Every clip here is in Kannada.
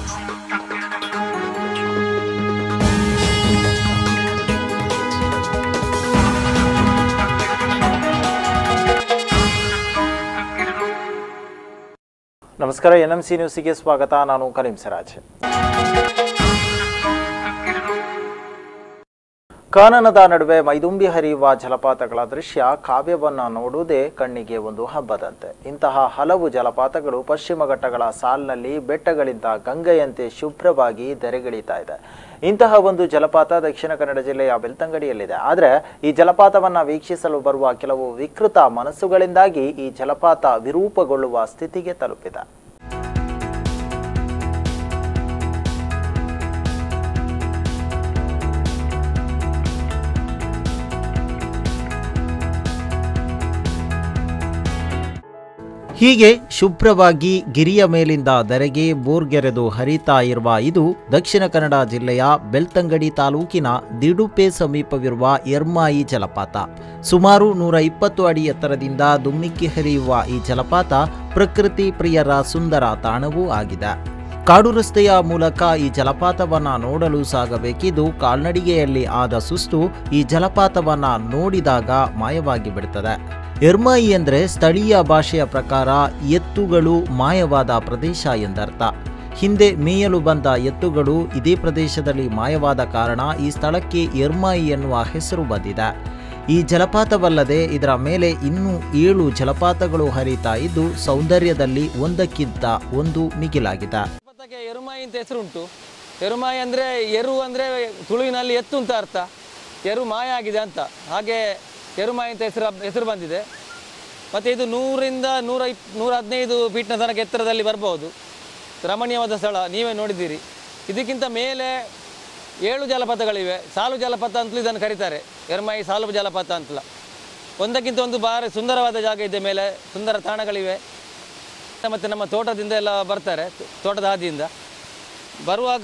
ನಮಸ್ಕಾರ ಎನ್ ಎಂ ಸಿ ನ್ಯೂಸಿಗೆ ಸ್ವಾಗತ ನಾನು ಕರೀಂ ಸಿರಾಜ್ ಕಾನನದ ನಡುವೆ ಮೈದುಂಬಿ ಹರಿಯುವ ಜಲಪಾತಗಳ ದೃಶ್ಯ ಕಾವ್ಯವನ್ನ ನೋಡುವುದೇ ಕಣ್ಣಿಗೆ ಒಂದು ಹಬ್ಬದಂತೆ ಇಂತಹ ಹಲವು ಜಲಪಾತಗಳು ಪಶ್ಚಿಮ ಘಟ್ಟಗಳ ಸಾಲಿನಲ್ಲಿ ಬೆಟ್ಟಗಳಿಂದ ಗಂಗೆಯಂತೆ ಶುಭ್ರವಾಗಿ ಧರೆಗಿಳಿತಾ ಇದೆ ಇಂತಹ ಒಂದು ಜಲಪಾತ ದಕ್ಷಿಣ ಕನ್ನಡ ಜಿಲ್ಲೆಯ ಬೆಳ್ತಂಗಡಿಯಲ್ಲಿದೆ ಆದರೆ ಈ ಜಲಪಾತವನ್ನ ವೀಕ್ಷಿಸಲು ಬರುವ ಕೆಲವು ವಿಕೃತ ಮನಸ್ಸುಗಳಿಂದಾಗಿ ಈ ಜಲಪಾತ ವಿರೂಪಗೊಳ್ಳುವ ಸ್ಥಿತಿಗೆ ತಲುಪಿದೆ ಹೀಗೆ ಶುಭ್ರವಾಗಿ ಗಿರಿಯ ಮೇಲಿಂದ ಧರೆಗೆ ಬೋರ್ಗೆರೆದು ಹರಿತಾ ಇರುವ ಇದು ದಕ್ಷಿಣ ಕನ್ನಡ ಜಿಲ್ಲೆಯ ಬೆಳ್ತಂಗಡಿ ತಾಲೂಕಿನ ದಿಡುಪೆ ಸಮೀಪವಿರುವ ಎರ್ಮಾಯಿ ಜಲಪಾತ ಸುಮಾರು ನೂರ ಇಪ್ಪತ್ತು ಅಡಿ ಎತ್ತರದಿಂದ ದುಮ್ಮಿಕ್ಕಿ ಹರಿಯುವ ಈ ಜಲಪಾತ ಪ್ರಕೃತಿ ಪ್ರಿಯರ ಸುಂದರ ತಾಣವೂ ಆಗಿದೆ ಕಾಡು ರಸ್ತೆಯ ಮೂಲಕ ಈ ಜಲಪಾತವನ್ನ ನೋಡಲು ಸಾಗಬೇಕಿದ್ದು ಕಾಲ್ನಡಿಗೆಯಲ್ಲಿ ಆದ ಸುಸ್ತು ಈ ಜಲಪಾತವನ್ನ ನೋಡಿದಾಗ ಮಾಯವಾಗಿ ಬಿಡುತ್ತದೆ ಎರ್ಮಾಯಿ ಎಂದರೆ ಸ್ಥಳೀಯ ಭಾಷೆಯ ಪ್ರಕಾರ ಎತ್ತುಗಳು ಮಾಯವಾದ ಪ್ರದೇಶ ಎಂದರ್ಥ ಹಿಂದೆ ಮೇಯಲು ಬಂದ ಎತ್ತುಗಳು ಇದೇ ಪ್ರದೇಶದಲ್ಲಿ ಮಾಯವಾದ ಕಾರಣ ಈ ಸ್ಥಳಕ್ಕೆ ಎರ್ಮಾಯಿ ಎನ್ನುವ ಹೆಸರು ಬಂದಿದೆ ಈ ಜಲಪಾತವಲ್ಲದೆ ಇದರ ಮೇಲೆ ಇನ್ನೂ ಏಳು ಜಲಪಾತಗಳು ಹರಿತಾ ಇದ್ದು ಸೌಂದರ್ಯದಲ್ಲಿ ಒಂದಕ್ಕಿಂತ ಒಂದು ಮಿಗಿಲಾಗಿದೆ ಜಲಪಾತಕ್ಕೆ ಎರುಮಾಯಿ ಅಂತ ಹೆಸರುಂಟು ಎರುಮಾಯಿ ಅಂದರೆ ಎರು ಅಂದರೆ ತುಳುವಿನಲ್ಲಿ ಎತ್ತು ಅಂತ ಅರ್ಥ ಎರು ಮಾಯ ಆಗಿದೆ ಅಂತ ಹಾಗೆ ಎರುಮಾಯಿ ಅಂತ ಹೆಸರು ಹೆಸರು ಬಂದಿದೆ ಮತ್ತು ಇದು ನೂರಿಂದ ನೂರ ಇಪ್ ನೂರ ಹದಿನೈದು ಫೀಟ್ನ ತನಕ ಎತ್ತರದಲ್ಲಿ ಬರ್ಬೋದು ರಮಣೀಯವಾದ ಸ್ಥಳ ನೀವೇ ನೋಡಿದ್ದೀರಿ ಇದಕ್ಕಿಂತ ಮೇಲೆ ಏಳು ಜಲಪಾತಗಳಿವೆ ಸಾಲು ಜಲಪಾತ ಅಂತಲೂ ಇದನ್ನು ಕರೀತಾರೆ ಎರ್ಮಾಯಿ ಸಾಲು ಜಲಪಾತ ಅಂತಲ್ಲ ಒಂದಕ್ಕಿಂತ ಒಂದು ಭಾರಿ ಸುಂದರವಾದ ಜಾಗ ಇದೆ ಮೇಲೆ ಸುಂದರ ತಾಣಗಳಿವೆ ಮತ್ತು ನಮ್ಮ ತೋಟದಿಂದ ಎಲ್ಲ ಬರ್ತಾರೆ ತೋ- ತೋಟದ ಹಾದಿಯಿಂದ ಬರುವಾಗ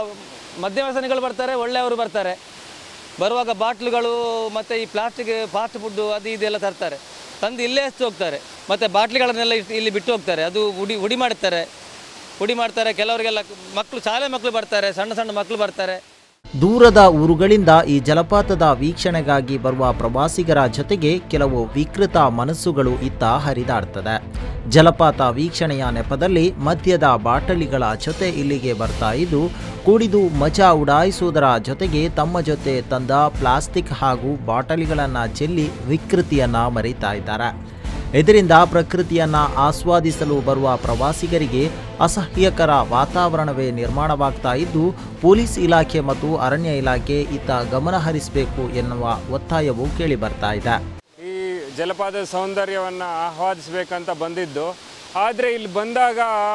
ಮದ್ಯ ವ್ಯಸನಿಗಳು ಬರ್ತಾರೆ ಒಳ್ಳೆಯವರು ಬರ್ತಾರೆ ಬರುವಾಗ ಬಾಟ್ಲುಗಳು ಮತ್ತು ಈ ಪ್ಲಾಸ್ಟಿಕ್ ಫಾಸ್ಟ್ ಫುಡ್ಡು ಅದು ಇದೆಲ್ಲ ತರ್ತಾರೆ ತಂದು ಇಲ್ಲೇ ಎಷ್ಟು ಹೋಗ್ತಾರೆ ಮತ್ತು ಬಾಟ್ಲಿಗಳನ್ನೆಲ್ಲ ಇಟ್- ಇಲ್ಲಿ ಬಿಟ್ಟು ಹೋಗ್ತಾರೆ ಅದು ಉಡಿ ಉಡಿ ಮಾಡ್ತಾರೆ ಉಡಿ ಮಾಡ್ತಾರೆ ಕೆಲವರಿಗೆಲ್ಲ ಮಕ್ಕಳು ಶಾಲೆ ಮಕ್ಕಳು ಬರ್ತಾರೆ ಸಣ್ಣ ಸಣ್ಣ ಮಕ್ಕಳು ಬರ್ತಾರೆ ದೂರದ ಊರುಗಳಿಂದ ಈ ಜಲಪಾತದ ವೀಕ್ಷಣೆಗಾಗಿ ಬರುವ ಪ್ರವಾಸಿಗರ ಜೊತೆಗೆ ಕೆಲವು ವಿಕೃತ ಮನಸ್ಸುಗಳು ಇತ್ತ ಹರಿದಾಡ್ತದೆ ಜಲಪಾತ ವೀಕ್ಷಣೆಯ ನೆಪದಲ್ಲಿ ಮದ್ಯದ ಬಾಟಲಿಗಳ ಜೊತೆ ಇಲ್ಲಿಗೆ ಬರ್ತಾ ಇದ್ದು ಕುಡಿದು ಮಜಾ ಉಡಾಯಿಸುವುದರ ಜೊತೆಗೆ ತಮ್ಮ ಜೊತೆ ತಂದ ಪ್ಲಾಸ್ಟಿಕ್ ಹಾಗೂ ಬಾಟಲಿಗಳನ್ನು ಚೆಲ್ಲಿ ವಿಕೃತಿಯನ್ನ ಮರೀತಾ ಇದ್ದಾರೆ ಇದರಿಂದ ಪ್ರಕೃತಿಯನ್ನ ಆಸ್ವಾದಿಸಲು ಬರುವ ಪ್ರವಾಸಿಗರಿಗೆ ಅಸಹ್ಯಕರ ವಾತಾವರಣವೇ ನಿರ್ಮಾಣವಾಗ್ತಾ ಇದ್ದು ಪೊಲೀಸ್ ಇಲಾಖೆ ಮತ್ತು ಅರಣ್ಯ ಇಲಾಖೆ ಇತ್ತ ಗಮನ ಹರಿಸಬೇಕು ಎನ್ನುವ ಒತ್ತಾಯವು ಕೇಳಿ ಬರ್ತಾ ಇದೆ ಈ ಜಲಪಾತದ ಸೌಂದರ್ಯವನ್ನು ಆಹ್ವಾದಿಸ್ಬೇಕಂತ ಬಂದಿದ್ದು ಆದರೆ ಇಲ್ಲಿ ಬಂದಾಗ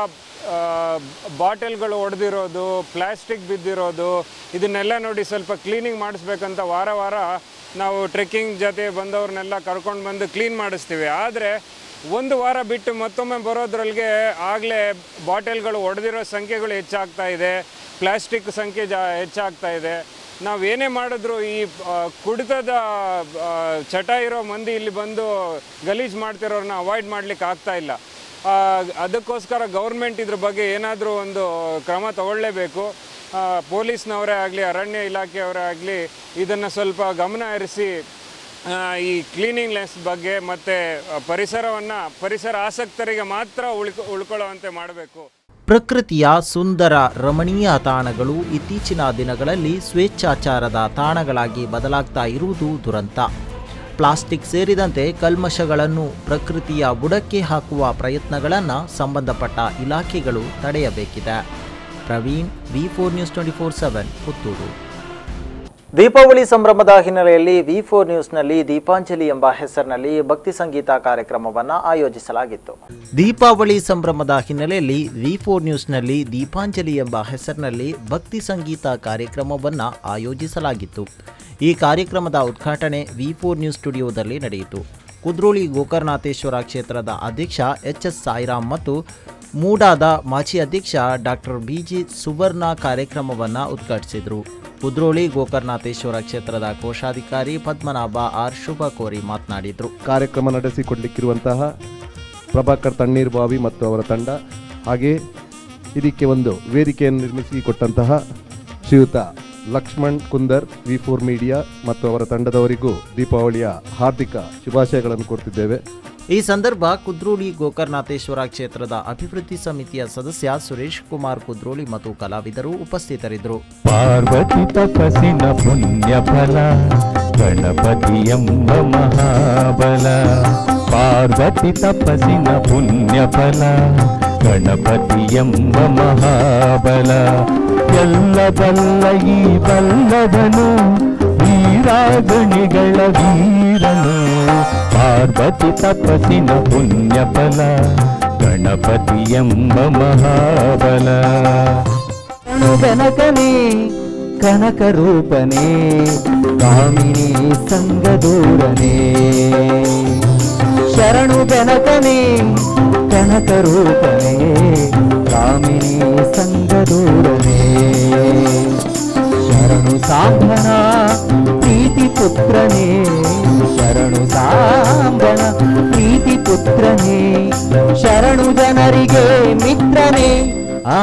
ಆ, ಬಾಟಲ್ಗಳು ಒಡೆದಿರೋದು ಪ್ಲಾಸ್ಟಿಕ್ ಬಿದ್ದಿರೋದು ಇದನ್ನೆಲ್ಲ ನೋಡಿ ಸ್ವಲ್ಪ ಕ್ಲೀನಿಂಗ್ ಮಾಡಿಸ್ಬೇಕಂತ ವಾರ ವಾರ ನಾವು ಟ್ರೆಕ್ಕಿಂಗ್ ಜೊತೆ ಬಂದವ್ರನ್ನೆಲ್ಲ ಕರ್ಕೊಂಡು ಬಂದು ಕ್ಲೀನ್ ಮಾಡಿಸ್ತೀವಿ ಆದರೆ ಒಂದು ವಾರ ಬಿಟ್ಟು ಮತ್ತೊಮ್ಮೆ ಬರೋದ್ರೊಳಗೆ ಆಗಲೇ ಬಾಟಲ್ಗಳು ಒಡೆದಿರೋ ಸಂಖ್ಯೆಗಳು ಹೆಚ್ಚಾಗ್ತಾ ಇದೆ ಪ್ಲಾಸ್ಟಿಕ್ ಸಂಖ್ಯೆ ಜಾ ಹೆಚ್ಚಾಗ್ತಾ ಇದೆ ನಾವು ಏನೇ ಮಾಡಿದ್ರು ಈ ಆ, ಕುಡಿತದ ಆ, ಚಟ ಇರೋ ಮಂದಿ ಇಲ್ಲಿ ಬಂದು ಗಲೀಜು ಮಾಡ್ತಿರೋರನ್ನ ಅವಾಯ್ಡ್ ಮಾಡ್ಲಿಕ್ಕೆ ಆಗ್ತಾ ಇಲ್ಲ ಆ, ಅದಕ್ಕೋಸ್ಕರ ಗೌರ್ಮೆಂಟ್ ಇದ್ರ ಬಗ್ಗೆ ಏನಾದರೂ ಒಂದು ಕ್ರಮ ತಗೊಳ್ಳೇಬೇಕು ಆ, ಪೊಲೀಸ್ನವರೇ ಆಗಲಿ ಅರಣ್ಯ ಇಲಾಖೆಯವರೇ ಆಗಲಿ ಇದನ್ನು ಸ್ವಲ್ಪ ಗಮನ ಹರಿಸಿ ಆ, ಈ ಕ್ಲೀನಿಂಗ್ನೆಸ್ ಬಗ್ಗೆ ಮತ್ತು ಪರಿಸರವನ್ನು ಪರಿಸರ ಆಸಕ್ತರಿಗೆ ಮಾತ್ರ ಉಳ್ಕೊ ಉಳ್ಕೊಳ್ಳುವಂತೆ ಮಾಡಬೇಕು ಪ್ರಕೃತಿಯ ಸುಂದರ ರಮಣೀಯ ತಾಣಗಳು ಇತ್ತೀಚಿನ ದಿನಗಳಲ್ಲಿ ಸ್ವೇಚ್ಛಾಚಾರದ ತಾಣಗಳಾಗಿ ಬದಲಾಗ್ತಾ ಇರುವುದು ದುರಂತ ಪ್ಲಾಸ್ಟಿಕ್ ಸೇರಿದಂತೆ ಕಲ್ಮಶಗಳನ್ನು ಪ್ರಕೃತಿಯ ಬುಡಕ್ಕೆ ಹಾಕುವ ಪ್ರಯತ್ನಗಳನ್ನು ಸಂಬಂಧಪಟ್ಟ ಇಲಾಖೆಗಳು ತಡೆಯಬೇಕಿದೆ Praveen V four news twenty four seven Puttur Deepavali ಸಂಭ್ರಮದ ಹಿನ್ನೆಲೆಯಲ್ಲಿ ವಿ ಫೋರ್ ನ್ಯೂಸ್ನಲ್ಲಿ ದೀಪಾಂಜಲಿ ಎಂಬ ಹೆಸರಿನಲ್ಲಿ ಭಕ್ತಿ ಸಂಗೀತ ಕಾರ್ಯಕ್ರಮವನ್ನು ಆಯೋಜಿಸಲಾಗಿತ್ತು ದೀಪಾವಳಿ ಸಂಭ್ರಮದ ಹಿನ್ನೆಲೆಯಲ್ಲಿ ವಿ ಫೋರ್ ನ್ಯೂಸ್ನಲ್ಲಿ ದೀಪಾಂಜಲಿ ಎಂಬ ಹೆಸರಿನಲ್ಲಿ ಭಕ್ತಿ ಸಂಗೀತ ಕಾರ್ಯಕ್ರಮವನ್ನು ಆಯೋಜಿಸಲಾಗಿತ್ತು ಈ ಕಾರ್ಯಕ್ರಮದ ಉದ್ಘಾಟನೆ ವಿ ಫೋರ್ ನ್ಯೂಸ್ ಸ್ಟುಡಿಯೋದಲ್ಲಿ ನಡೆಯಿತು ಕುದ್ರೋಳಿ ಗೋಕರ್ಣಾಥೇಶ್ವರ ಕ್ಷೇತ್ರದ ಅಧ್ಯಕ್ಷ ಎಚ್ ಎಸ್ ಸಾಯಿರಾಮ್ ಮತ್ತು ಮೂಡಾದ ಮಾಜಿ ಅಧ್ಯಕ್ಷ ಡಾಕ್ಟರ್ ಬಿಜಿ ಸುವರ್ಣ ಕಾರ್ಯಕ್ರಮವನ್ನು ಉದ್ಘಾಟಿಸಿದರು ಕುದ್ರೋಳಿ ಗೋಕರ್ಣಾಥೇಶ್ವರ ಕ್ಷೇತ್ರದ ಕೋಶಾಧಿಕಾರಿ ಪದ್ಮನಾಭ ಆರ್ ಶುಭ ಕೋರಿ ಮಾತನಾಡಿದರು ಕಾರ್ಯಕ್ರಮ ನಡೆಸಿಕೊಡ್ಲಿಕ್ಕಿರುವಂತಹ ಪ್ರಭಾಕರ್ ತಣ್ಣೀರ್ ಬಾವಿ ಮತ್ತು ಅವರ ತಂಡ ಹಾಗೆ ಇದಕ್ಕೆ ಒಂದು ವೇದಿಕೆಯನ್ನು ನಿರ್ಮಿಸಿ ಕೊಟ್ಟಂತಹ Shriyuta Lakshman Kundar V four media ಮತ್ತು ಅವರ ತಂಡದವರಿಗೂ ದೀಪಾವಳಿಯ ಹಾರ್ದಿಕ ಶುಭಾಶಯಗಳನ್ನು ಕೊಡ್ತಿದ್ದೇವೆ ಈ ಸಂದರ್ಭ ಕುದ್ರೋಳಿ ಗೋಕರ್ಣಾಥೇಶ್ವರ ಕ್ಷೇತ್ರದ ಅಭಿವೃದ್ಧಿ ಸಮಿತಿಯ ಸದಸ್ಯ ಸುರೇಶ್ ಕುಮಾರ್ ಕುದ್ರೋಳಿ ಮತ್ತು ಕಲಾವಿದರು ಉಪಸ್ಥಿತರಿದ್ದರು ಪಾರ್ವತಿ ತಪಸ್ಸಿನ ಪುಣ್ಯ ಫಲ ಗಣಪತಿ ಎಂಬ ಮಹಾಬಲ ಪಾರ್ವತಿ ತಪಸ್ಸಿನ ಪುಣ್ಯ ಫಲ ಗಣಪತಿ ಎಂಬ ಮಹಾಬಲ ಎಲ್ಲ ಬಲ್ಲ ಈ ಬಲ್ಲದನು ವೀರಾಗಣಿಗಳ ವೀರನು ಪಾರ್ವತಿ ತಪಸ್ಸಿನ ಪುಣ್ಯ ಫಲ ಗಣಪತಿ ಎಂಬ ಮಹಾಬಲ ಬೆನಕನೇ ಕನಕ ರೂಪನೇ ಕಾಮಿನಿ ಸಂಗದೂರನೇ ಶರಣು ಬೆನಕನೇ ಕನಕ ರೂಪನೇ ಕಾಮಿನಿ ಸಂಗದೂರನೇ ಶರಣು ಸಾಂಬನ ಪ್ರೀತಿ ಪುತ್ರನೇ ಶರಣು ಸಾಂಬನ ಪ್ರೀತಿ ಪುತ್ರನೇ ಶರಣು ಜನರಿಗೆ ಮಿತ್ರನೇ ಆ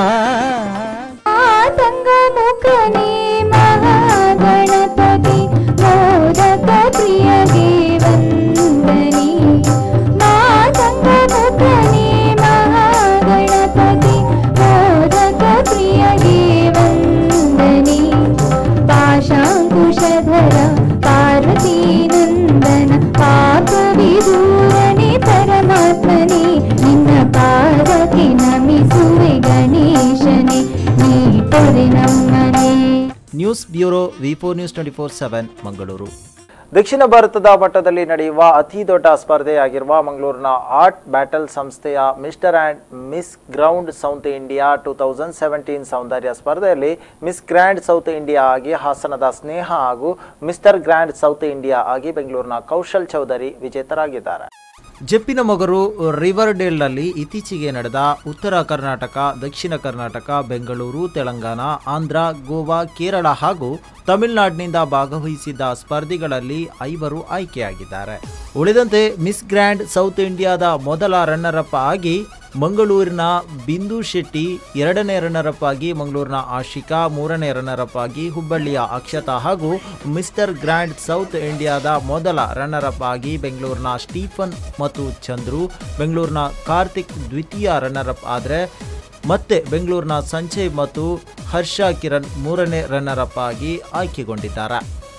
ಸಂಗಮುಖನೇ ಮಹಾಗಣಪತಿ ಮೋದಕ ಪ್ರಿಯಗೆ ವಂದನೆ ಮಾತಂಗಮುಖನೇ ಮಹಾಗಣಪತಿ ಮೋದಕ ಪ್ರಿಯಗೆ ವಂದನೆ ಪಾಶಾಂಕುಶಧರ ಪಾರ್ವತಿ ನಂದನ ಪಾಪ ವಿದೂರನೆ ಪರಮಾತ್ಮನೇ ನಿನ್ನ ಪಾದಕ್ಕೆ ನಮಿಸುವೆ ಗಣೇಶನೇ ನೀ ಪೊರೆ ನಮ್ಮನೆ news bureau V four news twenty four seven Mangaluru ದಕ್ಷಿಣ ಭಾರತದ ಮಟ್ಟದಲ್ಲಿ ನಡೆಯುವ ಅತಿ ದೊಡ್ಡ ಸ್ಪರ್ಧೆಯಾಗಿರುವ ಮಂಗಳೂರಿನ ಆರ್ಟ್ ಬ್ಯಾಟಲ್ ಸಂಸ್ಥೆಯ mister and miss grand south India two thousand seventeen ಸೌಂದರ್ಯ ಸ್ಪರ್ಧೆಯಲ್ಲಿ ಮಿಸ್ ಗ್ರ್ಯಾಂಡ್ ಸೌತ್ ಇಂಡಿಯಾ ಆಗಿ ಹಾಸನದ ಸ್ನೇಹ ಹಾಗೂ ಮಿಸ್ಟರ್ ಗ್ರ್ಯಾಂಡ್ ಸೌತ್ ಇಂಡಿಯಾ ಆಗಿ ಬೆಂಗಳೂರಿನ ಕೌಶಲ್ ಚೌಧರಿ ವಿಜೇತರಾಗಿದ್ದಾರೆ ಜಪ್ಪಿನ ಮೊಗರು ರಿವರ್ಡೇಲ್ನಲ್ಲಿ ಇತ್ತೀಚೆಗೆ ನಡೆದ ಉತ್ತರ ಕರ್ನಾಟಕ ದಕ್ಷಿಣ ಕರ್ನಾಟಕ ಬೆಂಗಳೂರು ತೆಲಂಗಾಣ ಆಂಧ್ರ ಗೋವಾ ಕೇರಳ ಹಾಗೂ ತಮಿಳುನಾಡಿನಿಂದ ಭಾಗವಹಿಸಿದ್ದ ಸ್ಪರ್ಧಿಗಳಲ್ಲಿ ಐವರು ಆಯ್ಕೆಯಾಗಿದ್ದಾರೆ ಉಳಿದಂತೆ ಮಿಸ್ ಗ್ರ್ಯಾಂಡ್ ಸೌತ್ ಇಂಡಿಯಾದ ಮೊದಲ ರನ್ನರ್ ಅಪ್ ಆಗಿ ಮಂಗಳೂರಿನ ಬಿಂದು ಶೆಟ್ಟಿ ಎರಡನೇ ರನ್ನರ್ ಅಪ್ ಆಗಿ ಮಂಗಳೂರಿನ ಆಶಿಕಾ ಮೂರನೇ ರನ್ನರ್ ಅಪ್ ಆಗಿ ಹುಬ್ಬಳ್ಳಿಯ ಅಕ್ಷತಾ ಹಾಗೂ ಮಿಸ್ಟರ್ ಗ್ರ್ಯಾಂಡ್ ಸೌತ್ ಇಂಡಿಯಾದ ಮೊದಲ ರನ್ನರ್ ಅಪ್ ಆಗಿ ಬೆಂಗಳೂರಿನ ಸ್ಟೀಫನ್ ಮತ್ತು ಚಂದ್ರು ಬೆಂಗಳೂರಿನ ಕಾರ್ತಿಕ್ ದ್ವಿತೀಯ ರನ್ನರ್ ಅಪ್ ಆದರೆ ಮತ್ತೆ ಬೆಂಗಳೂರಿನ ಸಂಜಯ್ ಮತ್ತು ಹರ್ಷ ಕಿರಣ್ ಮೂರನೇ ರನ್ನರ್ ಅಪ್ ಆಗಿ ಆಯ್ಕೆಗೊಂಡಿದ್ದಾರೆ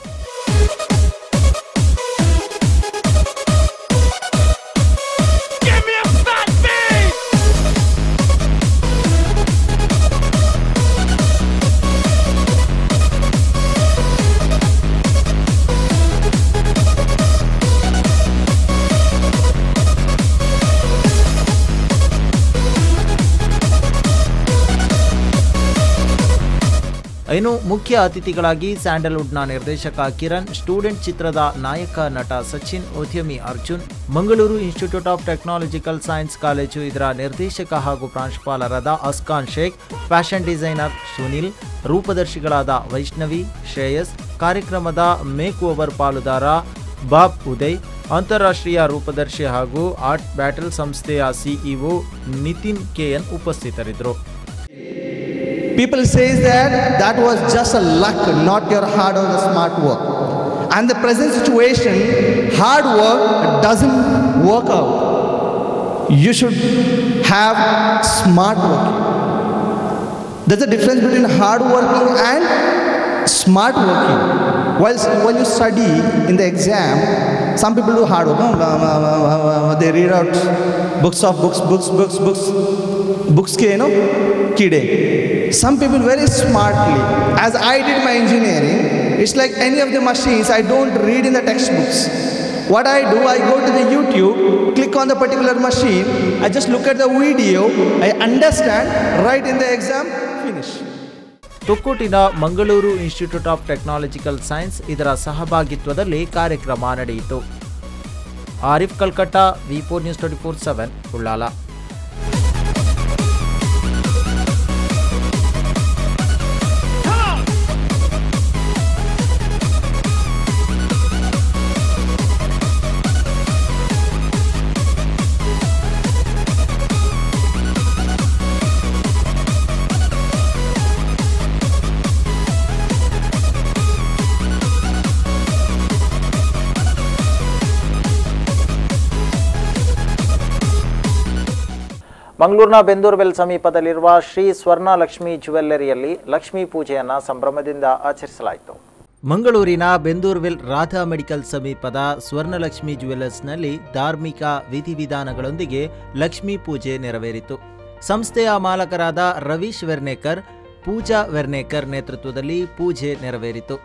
ಇನ್ನು ಮುಖ್ಯ ಅತಿಥಿಗಳಾಗಿ ಸ್ಯಾಂಡಲ್ವುಡ್ನ ನಿರ್ದೇಶಕ ಕಿರಣ್ ಸ್ಟೂಡೆಂಟ್ ಚಿತ್ರದ ನಾಯಕ ನಟ ಸಚಿನ್ ಉದ್ಯಮಿ Arjun Mangaluru institute of technological science college ಇದರ ನಿರ್ದೇಶಕ ಹಾಗೂ ಪ್ರಾಂಶುಪಾಲರಾದ ಅಸ್ಕಾನ್ ಶೇಖ್ ಫ್ಯಾಷನ್ ಡಿಸೈನರ್ ಸುನಿಲ್ ರೂಪದರ್ಶಿಗಳಾದ ವೈಷ್ಣವಿ ಶ್ರೇಯಸ್ ಕಾರ್ಯಕ್ರಮದ ಮೇಕ್ ಓವರ್ ಪಾಲುದಾರ ಬಾಬ್ ಉದಯ್ ಅಂತಾರಾಷ್ಟ್ರೀಯ ರೂಪದರ್ಶಿ ಹಾಗೂ ಆರ್ಟ್ ಬ್ಯಾಟಲ್ ಸಂಸ್ಥೆಯ ಸಿಇಒ ನಿತಿನ್ ಕೆಎನ್ ಉಪಸ್ಥಿತರಿದ್ದರು People says that that was just a luck, not your hard or smart work. And the present situation, hard work doesn't work out. You should have smart working. There's a difference between hard working and smart working. While when you study in the exam, some people do hard work. No, uh, uh, uh, uh, they read out books of books, books, books, books, books ke, you know, kide. Some people very smartly, as I did my engineering, it's like any of the machines, I don't read in the textbooks. What I do, I go to the YouTube, click on the particular machine, I just look at the video, I understand, write in the exam, finish. ತೊಕ್ಕೋಟಿನ Mangaluru institute of technological science ಇದರ ಸಹಭಾಗಿತ್ವದಲ್ಲಿ ಕಾರ್ಯಕ್ರಮ ನಡೆಯಿತು Arif Kalkatta V four news twenty four seven Ullal ಮಂಗಳೂರಿನ ಬೆಂದೂರ್ವೆಲ್ ಸಮೀಪದಲ್ಲಿರುವ ಶ್ರೀ ಸ್ವರ್ಣ ಲಕ್ಷ್ಮಿ ಜ್ಯುವೆಲ್ಲರಿಯಲ್ಲಿ ಲಕ್ಷ್ಮೀ ಪೂಜೆಯನ್ನು ಸಂಭ್ರಮದಿಂದ ಆಚರಿಸಲಾಯಿತು ಮಂಗಳೂರಿನ ಬೆಂದೂರ್ವೆಲ್ ರಾಧಾ ಮೆಡಿಕಲ್ ಸಮೀಪದ ಸ್ವರ್ಣಲಕ್ಷ್ಮಿ ಜ್ಯುವೆಲ್ಲರ್ಸ್ನಲ್ಲಿ ಧಾರ್ಮಿಕ ವಿಧಿವಿಧಾನಗಳೊಂದಿಗೆ ಲಕ್ಷ್ಮೀ ಪೂಜೆ ನೆರವೇರಿತು ಸಂಸ್ಥೆಯ ಮಾಲಕರಾದ ರವೀಶ್ ವೆರ್ನೇಕರ್ ಪೂಜಾ ವೆರ್ನೇಕರ್ ನೇತೃತ್ವದಲ್ಲಿ ಪೂಜೆ ನೆರವೇರಿತು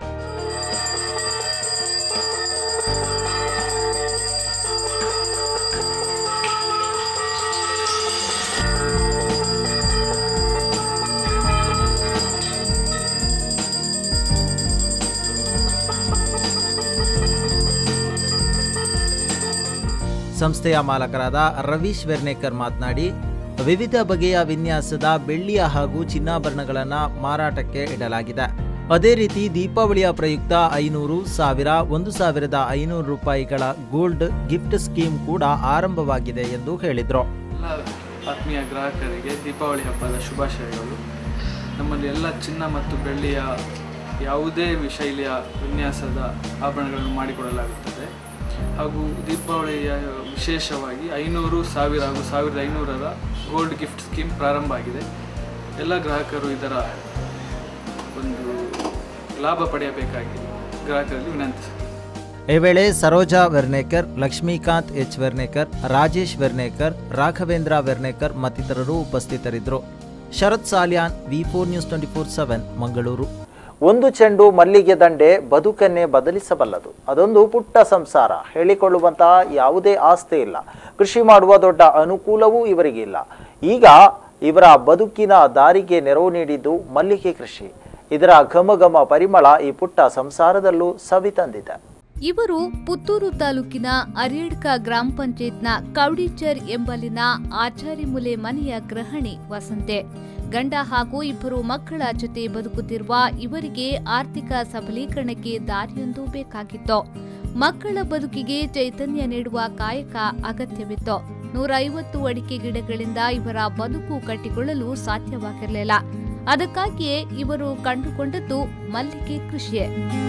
ಸಂಸ್ಥೆಯ ಮಾಲಕರಾದ ರವೀಶ್ ವೆರ್ನೇಕರ್ ಮಾತನಾಡಿ ವಿವಿಧ ಬಗೆಯ ವಿನ್ಯಾಸದ ಬೆಳ್ಳಿಯ ಹಾಗೂ ಚಿನ್ನಾಭರಣಗಳನ್ನು ಮಾರಾಟಕ್ಕೆ ಇಡಲಾಗಿದೆ ಅದೇ ರೀತಿ ದೀಪಾವಳಿಯ ಪ್ರಯುಕ್ತ ಐನೂರು ಸಾವಿರ ಒಂದು ಸಾವಿರದ ಐನೂರು ರೂಪಾಯಿಗಳ ಗೋಲ್ಡ್ ಗಿಫ್ಟ್ ಸ್ಕೀಮ್ ಕೂಡ ಆರಂಭವಾಗಿದೆ ಎಂದು ಹೇಳಿದರು ಎಲ್ಲ ಆತ್ಮೀಯ ಗ್ರಾಹಕರಿಗೆ ದೀಪಾವಳಿ ಹಬ್ಬದ ಶುಭಾಶಯಗಳು ನಮ್ಮಲ್ಲಿ ಎಲ್ಲ ಚಿನ್ನ ಮತ್ತು ಬೆಳ್ಳಿಯ ಯಾವುದೇ ವಿ- ಶೈಲಿಯ ವಿನ್ಯಾಸದ ಆಭರಣಗಳನ್ನು ಮಾಡಿಕೊಡಲಾಗುತ್ತದೆ ಹಾಗೂ ದೀಪಾವಳಿಯ ವಿಶೇಷವಾಗಿ ಐನೂರು ಸಾವಿರ ಹಾಗೂ ಸಾವಿರದ ಐನೂರರ ಗೋಲ್ಡ್ ಗಿಫ್ಟ್ ಸ್ಕೀಮ್ ಪ್ರಾರಂಭ ಆಗಿದೆ ಎಲ್ಲ ಗ್ರಾಹಕರು ಇದರ ಒಂದು ಲಾಭ ಪಡೆಯಬೇಕಾಗಿ ಗ್ರಾಹಕರಲ್ಲಿ ವಿನಂತಿಸುತ್ತೇನೆ ಈ ವೇಳೆ ಸರೋಜಾ ವೆರ್ನೇಕರ್ ಲಕ್ಷ್ಮೀಕಾಂತ್ ಎಚ್ ವೆರ್ನೇಕರ್ ರಾಜೇಶ್ ವೆರ್ನೇಕರ್ ರಾಘವೇಂದ್ರ ವೆರ್ನೇಕರ್ ಮತ್ತಿತರರು ಉಪಸ್ಥಿತರಿದ್ದರು Sharath Salian V four news twenty four seven Mangaluru ಒಂದು ಚೆಂಡು ಮಲ್ಲಿಗೆ ದಂಡೆ ಬದುಕನ್ನೇ ಬದಲಿಸಬಲ್ಲದು ಅದೊಂದು ಪುಟ್ಟ ಸಂಸಾರ ಹೇಳಿಕೊಳ್ಳುವಂತಹ ಯಾವುದೇ ಆಸ್ತಿ ಇಲ್ಲ ಕೃಷಿ ಮಾಡುವ ದೊಡ್ಡ ಅನುಕೂಲವೂ ಇವರಿಗಿಲ್ಲ ಈಗ ಇವರ ಬದುಕಿನ ದಾರಿಗೆ ನೆರವು ನೀಡಿದ್ದು ಮಲ್ಲಿಗೆ ಕೃಷಿ ಇದರ ಘಮ ಘಮ ಪರಿಮಳ ಈ ಪುಟ್ಟ ಸಂಸಾರದಲ್ಲೂ ಸವಿ ತಂದಿದೆ ಇವರು ಪುತ್ತೂರು ತಾಲೂಕಿನ ಅರಿಯಡ್ಕ ಗ್ರಾಮ ಪಂಚಾಯತ್ನ ಕೌಡಿಚರ್ ಎಂಬಲ್ಲಿನ ಆಚಾರಿಮುಲೆ ಮನೆಯ ಗೃಹಿಣಿ ವಸಂತೆ ಗಂಡ ಹಾಗೂ ಇಬ್ಬರು ಮಕ್ಕಳ ಜೊತೆ ಬದುಕುತ್ತಿರುವ ಇವರಿಗೆ ಆರ್ಥಿಕ ಸಬಲೀಕರಣಕ್ಕೆ ದಾರಿಯೊಂದು ಬೇಕಾಗಿತ್ತು ಮಕ್ಕಳ ಬದುಕಿಗೆ ಚೈತನ್ಯ ನೀಡುವ ಕಾಯಕ ಅಗತ್ಯವಿತ್ತು ನೂರ ಐವತ್ತು ಅಡಿಕೆ ಗಿಡಗಳಿಂದ ಇವರ ಬದುಕು ಕಟ್ಟಿಕೊಳ್ಳಲು ಸಾಧ್ಯವಾಗಿರಲಿಲ್ಲ ಅದಕ್ಕಾಗಿಯೇ ಇವರು ಕಂಡುಕೊಂಡದ್ದು ಮಲ್ಲಿಗೆ ಕೃಷಿಯೇ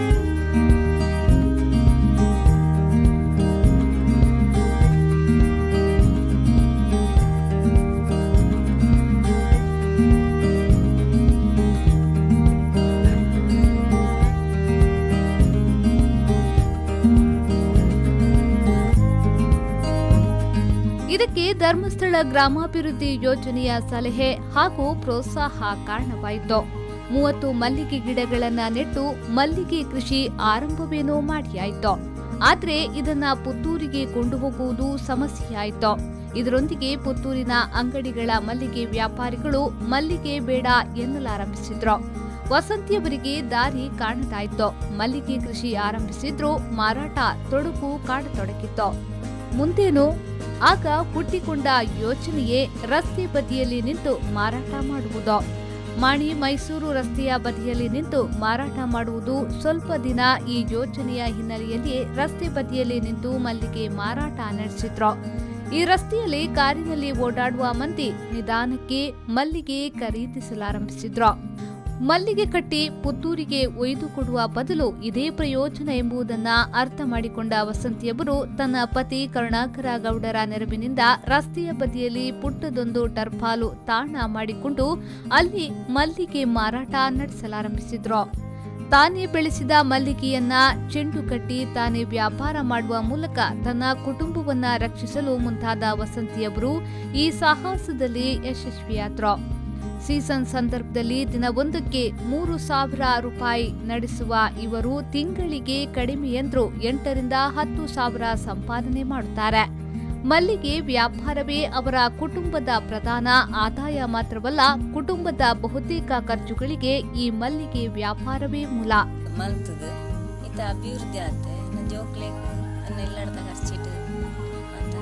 ಇದಕ್ಕೆ ಧರ್ಮಸ್ಥಳ ಗ್ರಾಮಾಭಿವೃದ್ಧಿ ಯೋಜನೆಯ ಸಲಹೆ ಹಾಗೂ ಪ್ರೋತ್ಸಾಹ ಕಾರಣವಾಯಿತು ಮೂವತ್ತು ಮಲ್ಲಿಗೆ ಗಿಡಗಳನ್ನ ನೆಟ್ಟು ಮಲ್ಲಿಗೆ ಕೃಷಿ ಆರಂಭವೇನೋ ಮಾಡಿಯಾಯಿತು ಆದ್ರೆ ಇದನ್ನ ಪುತ್ತೂರಿಗೆ ಕೊಂಡು ಹೋಗುವುದು ಸಮಸ್ಯೆಯಾಯಿತು ಇದರೊಂದಿಗೆ ಪುತ್ತೂರಿನ ಅಂಗಡಿಗಳ ಮಲ್ಲಿಗೆ ವ್ಯಾಪಾರಿಗಳು ಮಲ್ಲಿಗೆ ಬೇಡ ಎನ್ನಲಾರಂಭಿಸಿದ್ರು ವಸಂತಿಯವರಿಗೆ ದಾರಿ ಕಾಣದಾಯಿತು ಮಲ್ಲಿಗೆ ಕೃಷಿ ಆರಂಭಿಸಿದ್ರು ಮಾರಾಟ ತೊಡಕು ಕಾಡತೊಡಗಿತ್ತು ಮುಂದೇನು ಆಗ ಹುಟ್ಟಿಕೊಂಡ ಯೋಚನೆಯೇ ರಸ್ತೆ ಬದಿಯಲ್ಲಿ ನಿಂತು ಮಾರಾಟ ಮಾಡುವುದು ಮಾಣಿ ಮೈಸೂರು ರಸ್ತೆಯ ಬದಿಯಲ್ಲಿ ನಿಂತು ಮಾರಾಟ ಮಾಡುವುದು ಸ್ವಲ್ಪ ದಿನ ಈ ಯೋಜನೆಯ ಹಿನ್ನೆಲೆಯಲ್ಲಿ ರಸ್ತೆ ಬದಿಯಲ್ಲಿ ನಿಂತು ಮಲ್ಲಿಗೆ ಮಾರಾಟ ನಡೆಸಿದ್ರು ಈ ರಸ್ತೆಯಲ್ಲಿ ಕಾರಿನಲ್ಲಿ ಓಡಾಡುವ ಮಂದಿ ನಿಧಾನಕ್ಕೆ ಮಲ್ಲಿಗೆ ಖರೀದಿಸಲಾರಂಭಿಸಿದ್ರು ಮಲ್ಲಿಗೆ ಕಟ್ಟಿ ಪುತ್ತೂರಿಗೆ ಒಯ್ದು ಕೊಡುವ ಬದಲು ಇದೇ ಪ್ರಯೋಜನ ಎಂಬುದನ್ನ ಅರ್ಥ ಮಾಡಿಕೊಂಡ ವಸಂತಿಯವರು ತನ್ನ ಪತಿ ಕರುಣಾಕರ ಗೌಡರ ನೆರವಿನಿಂದ ರಸ್ತೆಯ ಬದಿಯಲ್ಲಿ ಪುಟ್ಟದೊಂದು ಟರ್ಪಾಲು ತಾಣ ಮಾಡಿಕೊಂಡು ಅಲ್ಲಿ ಮಲ್ಲಿಗೆ ಮಾರಾಟ ನಡೆಸಲಾರಂಭಿಸಿದ್ರು ತಾನೇ ಬೆಳೆಸಿದ ಮಲ್ಲಿಗೆಯನ್ನ ಚೆಂಡು ಕಟ್ಟಿ ತಾನೇ ವ್ಯಾಪಾರ ಮಾಡುವ ಮೂಲಕ ತನ್ನ ಕುಟುಂಬವನ್ನ ರಕ್ಷಿಸಲು ಮುಂತಾದ ವಸಂತಿಯವರು ಈ ಸಾಹಸದಲ್ಲಿ ಯಶಸ್ವಿಯಾದ್ರು ಸೀಸನ್ ಸಂದರ್ಭದಲ್ಲಿ ದಿನವೊಂದಕ್ಕೆ ಮೂರು ಸಾವಿರ ರೂಪಾಯಿ ನಡೆಸುವ ಇವರು ತಿಂಗಳಿಗೆ ಕಡಿಮೆ ಎಂದ್ರೂ ಎಂಟರಿಂದ ಹತ್ತು ಸಾವಿರ ಸಂಪಾದನೆ ಮಾಡುತ್ತಾರೆ ಮಲ್ಲಿಗೆ ವ್ಯಾಪಾರವೇ ಅವರ ಕುಟುಂಬದ ಪ್ರಧಾನ ಆದಾಯ ಮಾತ್ರವಲ್ಲ ಕುಟುಂಬದ ಬಹುತೇಕ ಖರ್ಚುಗಳಿಗೆ ಈ ಮಲ್ಲಿಗೆ ವ್ಯಾಪಾರವೇ ಮೂಲ ಮಲ್ತದು ಇತ್ತ ಅಭಿವೃದ್ಧಿ ಆತೆ ನನ್ನ ಜೋಕ್ಲೆಗ್ ನನ್ನ ಎಲ್ಲಡ್ದ ಖರ್ಚಿಟ್ಟು ಅಂತ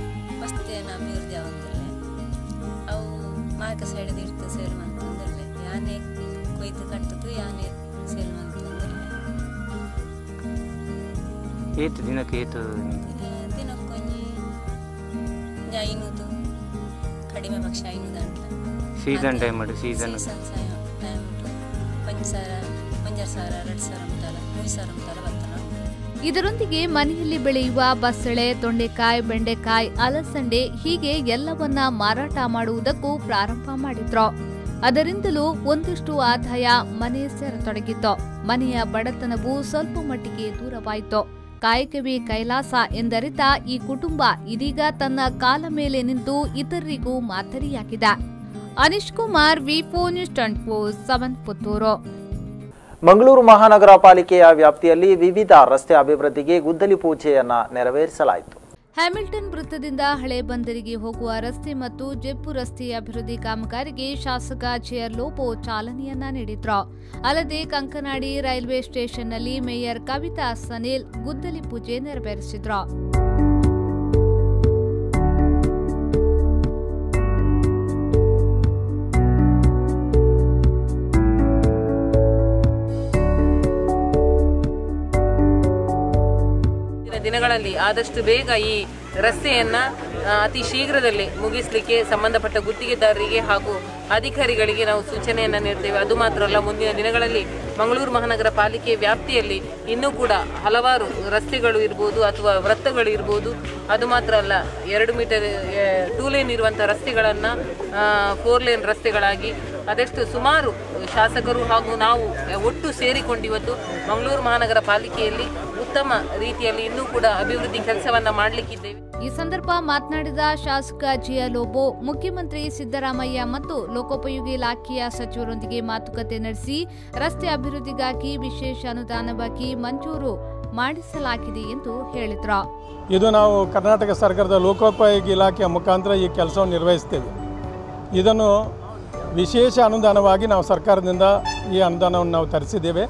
ಮಸ್ತ್ ಏನು ಅಭಿವೃದ್ಧಿ ಆಗೊಂದಿಲ್ಲ ಅವು ಮಾರ್ಕ ಸೈಡ್ ಇರ್ತು ಸೇಲ್ ಮಾಡ್ತಂದಿಲ್ಲ ಯಾನೆ ಕೊಯ್ದು ಕಟ್ಟದು ಯಾನೆ ಸೇಲ್ ಮಾಡ್ತಂದಿಲ್ಲ ಏತು ದಿನಕ್ಕೆ ಏತು ದಿನಕ್ಕೊಂಜಿ ಐನೂದು ಕಡಿಮೆ ಪಕ್ಷ ಐನೂದು ಅಂತ ಸೀಸನ್ ಟೈಮ್ ಮಾಡಿ ಸೀಸನ್ ಸೀಸನ್ ಟೈಮ್ ಒಂದು ಸಾವಿರ ಒಂಜಾರು ಸಾವಿರ ಎರಡು ಸಾವಿರ ಅಂತಾರ ಮೂರು ಸಾವಿರ ಅಂತಾರ ಬರ್ತಾರ ಇದರೊಂದಿಗೆ ಮನೆಯಲ್ಲಿ ಬೆಳೆಯುವ ಬಸಳೆ ತೊಂಡೆಕಾಯಿ ಬೆಂಡೆಕಾಯಿ ಅಲಸಂಡೆ ಹೀಗೆ ಎಲ್ಲವನ್ನ ಮಾರಾಟ ಮಾಡುವುದಕ್ಕೂ ಪ್ರಾರಂಭ ಮಾಡಿದ್ರು ಅದರಿಂದಲೂ ಒಂದಿಷ್ಟು ಆದಾಯ ಮನೆ ಸೇರತೊಡಗಿತ್ತು ಮನೆಯ ಬಡತನವು ಸ್ವಲ್ಪ ಮಟ್ಟಿಗೆ ದೂರವಾಯಿತು ಕಾಯಕವೇ ಕೈಲಾಸ ಎಂದರಿತ ಈ ಕುಟುಂಬ ಇದೀಗ ತನ್ನ ಕಾಲ ಮೇಲೆ ನಿಂತು ಇತರರಿಗೂ ಮಾದರಿಯಾಗಿದೆ Anish Kumar V four news twenty four seven Puttur Mangaluru ಮಹಾನಗರ ಪಾಲಿಕೆಯ ವ್ಯಾಪ್ತಿಯಲ್ಲಿ ವಿವಿಧ ರಸ್ತೆ ಅಭಿವೃದ್ಧಿಗೆ ಗುದ್ದಲಿ ಪೂಜೆಯನ್ನ ನೆರವೇರಿಸಲಾಯಿತು ಹ್ಯಾಮಿಲ್ಟನ್ ವೃತ್ತದಿಂದ ಹಳೆ ಬಂದರಿಗೆ ಹೋಗುವ ರಸ್ತೆ ಮತ್ತು ಜೆಪ್ಪು ರಸ್ತೆ ಅಭಿವೃದ್ಧಿ ಕಾಮಗಾರಿಗೆ ಶಾಸಕ ಜೆಆರ್ ಲೋಬೋ ಚಾಲನೆಯನ್ನ ನೀಡಿದ್ರು ಅಲ್ಲದೆ ಕಂಕನಾಡಿ ರೈಲ್ವೆ ಸ್ಟೇಷನ್ನಲ್ಲಿ ಮೇಯರ್ ಕವಿತಾ ಸನಿಲ್ ಗುದ್ದಲಿ ಪೂಜೆ ನೆರವೇರಿಸಿದ್ರು ಮುಂದಿನ ದಿನಗಳಲ್ಲಿ ಆದಷ್ಟು ಬೇಗ ಈ ರಸ್ತೆಯನ್ನ ಆ, ಅತಿ ಶೀಘ್ರದಲ್ಲಿ ಮುಗಿಸಲಿಕ್ಕೆ ಸಂಬಂಧಪಟ್ಟ ಗುತ್ತಿಗೆದಾರರಿಗೆ ಹಾಗೂ ಅಧಿಕಾರಿಗಳಿಗೆ ನಾವು ಸೂಚನೆಯನ್ನ ನೀಡ್ತೇವೆ ಅದು ಮಾತ್ರ ಅಲ್ಲ ಮುಂದಿನ ದಿನಗಳಲ್ಲಿ ಮಂಗಳೂರು ಮಹಾನಗರ ಪಾಲಿಕೆ ವ್ಯಾಪ್ತಿಯಲ್ಲಿ ಇನ್ನೂ ಕೂಡ ಹಲವಾರು ರಸ್ತೆಗಳು ಇರ್ಬೋದು ಅಥವಾ ವೃತ್ತಗಳು ಇರ್ಬೋದು ಅದು ಮಾತ್ರ ಅಲ್ಲ ಎರಡು ಮೀಟರ್ ಟೂ ಲೇನ್ ಇರುವಂತಹ ರಸ್ತೆಗಳನ್ನ ಫೋರ್ ಲೇನ್ ರಸ್ತೆಗಳಾಗಿ ಅದೆಷ್ಟು ಸುಮಾರು ಶಾಸಕರು ಹಾಗೂ ನಾವು ಒಟ್ಟು ಸೇರಿಕೊಂಡು ಇವತ್ತು ಮಂಗಳೂರು ಮಹಾನಗರ ಪಾಲಿಕೆಯಲ್ಲಿ ಉತ್ತಮ ರೀತಿಯಲ್ಲಿ ಇನ್ನೂ ಕೂಡ ಅಭಿವೃದ್ಧಿ ಕೆಲಸವನ್ನ ಮಾಡಲಿಕ್ಕಿದ್ದೇವೆ ಈ ಸಂದರ್ಭ ಮಾತನಾಡಿದ ಶಾಸಕ ಜಿಯ ಲೋಬೋ ಮುಖ್ಯಮಂತ್ರಿ ಸಿದ್ದರಾಮಯ್ಯ ಮತ್ತು ಲೋಕೋಪಯೋಗಿ ಇಲಾಖೆಯ ಸಚಿವರೊಂದಿಗೆ ಮಾತುಕತೆ ನಡೆಸಿ ರಸ್ತೆ ಅಭಿವೃದ್ಧಿಗಾಗಿ ವಿಶೇಷ ಅನುದಾನವಾಗಿ ಮಂಜೂರು ಮಾಡಿಸಲಾಗಿದೆ ಎಂದು ಹೇಳಿದ್ರು ಇದು ನಾವು ಕರ್ನಾಟಕ ಸರ್ಕಾರದ ಲೋಕೋಪಯೋಗಿ ಇಲಾಖೆಯ ಮುಖಾಂತರ ಈ ಕೆಲಸವನ್ನು ನಿರ್ವಹಿಸ್ತೇವೆ ಇದನ್ನು ವಿಶೇಷ ಅನುದಾನವಾಗಿ ನಾವು ಸರ್ಕಾರದಿಂದ ಈ ಅನುದಾನವನ್ನು ನಾವು ತರಿಸಿದ್ದೇವೆ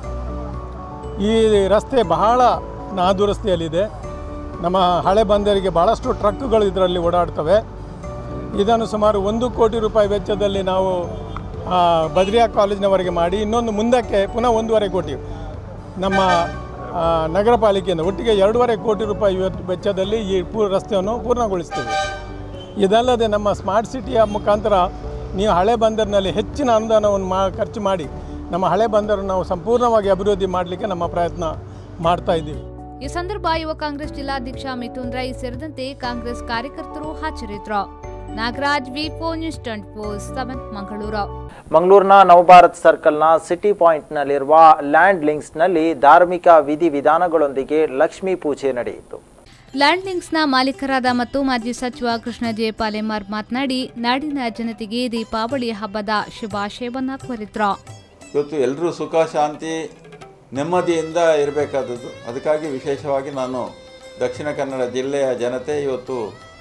ಈ ರಸ್ತೆ ಬಹಳ ನಾದುರಸ್ತಿಯಲ್ಲಿದೆ ನಮ್ಮ ಹಳೆ ಬಂದರಿಗೆ ಭಾಳಷ್ಟು ಟ್ರಕ್ಗಳು ಇದರಲ್ಲಿ ಓಡಾಡ್ತವೆ ಇದನ್ನು ಸುಮಾರು ಒಂದು ಕೋಟಿ ರೂಪಾಯಿ ವೆಚ್ಚದಲ್ಲಿ ನಾವು ಆ, ಬದ್ರಿಯಾ ಕಾಲೇಜಿನವರೆಗೆ ಮಾಡಿ ಇನ್ನೊಂದು ಮುಂದಕ್ಕೆ ಪುನಃ ಒಂದೂವರೆ ಕೋಟಿ ನಮ್ಮ ಆ, ನಗರ ಪಾಲಿಕೆಯಿಂದ ಒಟ್ಟಿಗೆ ಎರಡೂವರೆ ಕೋಟಿ ರೂಪಾಯಿ ಇವತ್ತು ವೆಚ್ಚದಲ್ಲಿ ಈ ಪೂ ರಸ್ತೆಯನ್ನು ಪೂರ್ಣಗೊಳಿಸ್ತೇವೆ ಇದಲ್ಲದೆ ನಮ್ಮ ಸ್ಮಾರ್ಟ್ ಸಿಟಿಯ ಮುಖಾಂತರ ನೀವು ಹಳೆ ಬಂದರಿನಲ್ಲಿ ಹೆಚ್ಚಿನ ಅನುದಾನವನ್ನು ಮಾ ಖರ್ಚು ಮಾಡಿ ನಮ್ಮ ಹಳೆ ಬಂದರನ್ನು ನಾವು ಸಂಪೂರ್ಣವಾಗಿ ಅಭಿವೃದ್ಧಿ ಮಾಡಲಿಕ್ಕೆ ನಮ್ಮ ಪ್ರಯತ್ನ ಮಾಡ್ತಾ ಇದ್ದೀವಿ ಈ ಸಂದರ್ಭ ಯುವ ಕಾಂಗ್ರೆಸ್ ಜಿಲ್ಲಾಧ್ಯಕ್ಷ ಮಿಥುನ್ ರೈ ಸೇರಿದಂತೆ ಕಾಂಗ್ರೆಸ್ ಕಾರ್ಯಕರ್ತರು ಹಾಜರಿದ್ದರು Nagaraj V four news twenty four seven Mangaluru ಮಂಗಳೂರಿನ ನವಭಾರತ್ ಸರ್ಕಲ್ನ ಸಿಟಿ ಪಾಯಿಂಟ್ನಲ್ಲಿರುವ ಲ್ಯಾಂಡ್ ಲಿಂಕ್ಸ್ನಲ್ಲಿ ಧಾರ್ಮಿಕ ವಿಧಿವಿಧಾನಗಳೊಂದಿಗೆ ಲಕ್ಷ್ಮೀ ಪೂಜೆ ನಡೆಯಿತು ಲ್ಯಾಂಡ್ ಲಿಂಕ್ಸ್ನ ಮಾಲೀಕರಾದ ಮತ್ತು ಮಾಜಿ ಸಚಿವ ಕೃಷ್ಣ ಜೆ ಪಾಲೆಮಾರ್ ಮಾತನಾಡಿ ನಾಡಿನ ಜನತೆಗೆ ದೀಪಾವಳಿ ಹಬ್ಬದ ಶುಭಾಶಯವನ್ನ ಕೋರಿದ್ರು ಇವತ್ತು ಎಲ್ಲರೂ ಸುಖ ಶಾಂತಿ ನೆಮ್ಮದಿಯಿಂದ ಇರಬೇಕಾದದ್ದು ಅದಕ್ಕಾಗಿ ವಿಶೇಷವಾಗಿ ನಾನು ದಕ್ಷಿಣ ಕನ್ನಡ ಜಿಲ್ಲೆಯ ಜನತೆ ಇವತ್ತು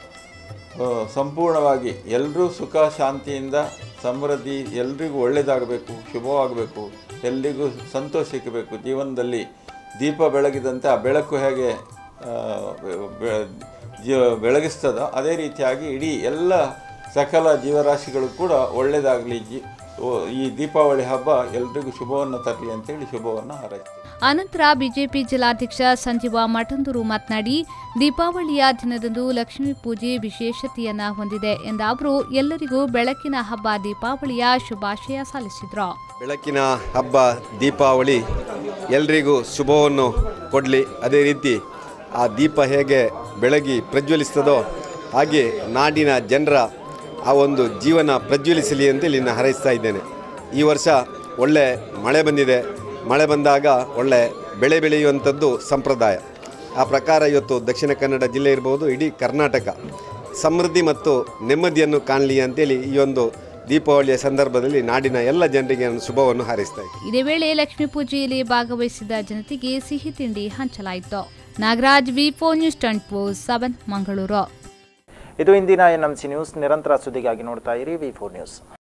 ಆ, ಸಂಪೂರ್ಣವಾಗಿ ಎಲ್ಲರೂ ಸುಖ ಶಾಂತಿಯಿಂದ ಸಮೃದ್ಧಿ ಎಲ್ರಿಗೂ ಒಳ್ಳೆಯದಾಗಬೇಕು ಶುಭವಾಗಬೇಕು ಎಲ್ರಿಗೂ ಸಂತೋಷ ಸಿಕ್ಕಬೇಕು ಜೀವನದಲ್ಲಿ ದೀಪ ಬೆಳಗಿದಂತೆ ಆ ಬೆಳಕು ಹೇಗೆ ಆ, ಬೆ- ಜೀವ ಬೆಳಗಿಸ್ತದೋ ಅದೇ ರೀತಿಯಾಗಿ ಇಡೀ ಎಲ್ಲ ಸಕಲ ಜೀವರಾಶಿಗಳು ಕೂಡ ಒಳ್ಳೆಯದಾಗಲಿ ಜಿ ಓ- ಈ ದೀಪಾವಳಿ ಹಬ್ಬ ಎಲ್ರಿಗೂ ಶುಭವನ್ನು ತರಲಿ ಅಂತೇಳಿ ಶುಭವನ್ನು ಹಾರೈಸ್ತೀನಿ ಅನಂತರ ಬಿಜೆಪಿ ಜಿಲ್ಲಾಧ್ಯಕ್ಷ ಸಂಜೀವ ಮಠಂದೂರು ಮಾತನಾಡಿ ದೀಪಾವಳಿಯ ದಿನದಂದು ಲಕ್ಷ್ಮೀ ಪೂಜೆ ವಿಶೇಷತೆಯನ್ನ ಹೊಂದಿದೆ ಎಂದ ಅವರು ಎಲ್ಲರಿಗೂ ಬೆಳಕಿನ ಹಬ್ಬ ದೀಪಾವಳಿಯ ಶುಭಾಶಯ ಸಲ್ಲಿಸಿದ್ರು ಬೆಳಕಿನ ಹಬ್ಬ ದೀಪಾವಳಿ ಎಲ್ರಿಗೂ ಶುಭವನ್ನು ಕೊಡಲಿ ಅದೇ ರೀತಿ ಆ ದೀಪ ಹೇಗೆ ಬೆಳಗಿ ಪ್ರಜ್ವಲಿಸ್ತದೋ ಹಾಗೆ ನಾಡಿನ ಜನರ ಆ ಒಂದು ಜೀವನ ಪ್ರಜ್ವಲಿಸಲಿ ಅಂತೇಳಿ ನಾನು ಹಾರೈಸ್ತಾ ಇದ್ದೇನೆ ಈ ವರ್ಷ ಒಳ್ಳೆ ಮಳೆ ಬಂದಿದೆ ಮಳೆ ಬಂದಾಗ ಒಳ್ಳೆ ಬೆಳೆ ಬೆಳೆಯುವಂಥದ್ದು ಸಂಪ್ರದಾಯ ಆ ಪ್ರಕಾರ ಇವತ್ತು ದಕ್ಷಿಣ ಕನ್ನಡ ಜಿಲ್ಲೆ ಇರ್ಬೋದು ಇಡೀ ಕರ್ನಾಟಕ ಸಮೃದ್ಧಿ ಮತ್ತು ನೆಮ್ಮದಿಯನ್ನು ಕಾಣಲಿ ಅಂತೇಳಿ ಈ ಒಂದು ದೀಪಾವಳಿಯ ಸಂದರ್ಭದಲ್ಲಿ ನಾಡಿನ ಎಲ್ಲ ಜನರಿಗೆ ನಾನು ಶುಭವನ್ನು ಹಾರೈಸ್ತಾ ಇದ್ದೀನಿ ಇದೇ ವೇಳೆ ಲಕ್ಷ್ಮೀ ಪೂಜೆಯಲ್ಲಿ ಭಾಗವಹಿಸಿದ ಜನತೆಗೆ ಸಿಹಿ ತಿಂಡಿ ಹಂಚಲಾಯಿತು Nagaraj V four news twenty four seven Mangaluru ಇದು ಇಂದಿನ ಎನ್ ನ್ಯೂಸ್ ನಿರಂತರ ಸುದ್ದಿಗಾಗಿ ನೋಡ್ತಾ ಇರಿ ವಿ ಫೋರ್ ನ್ಯೂಸ್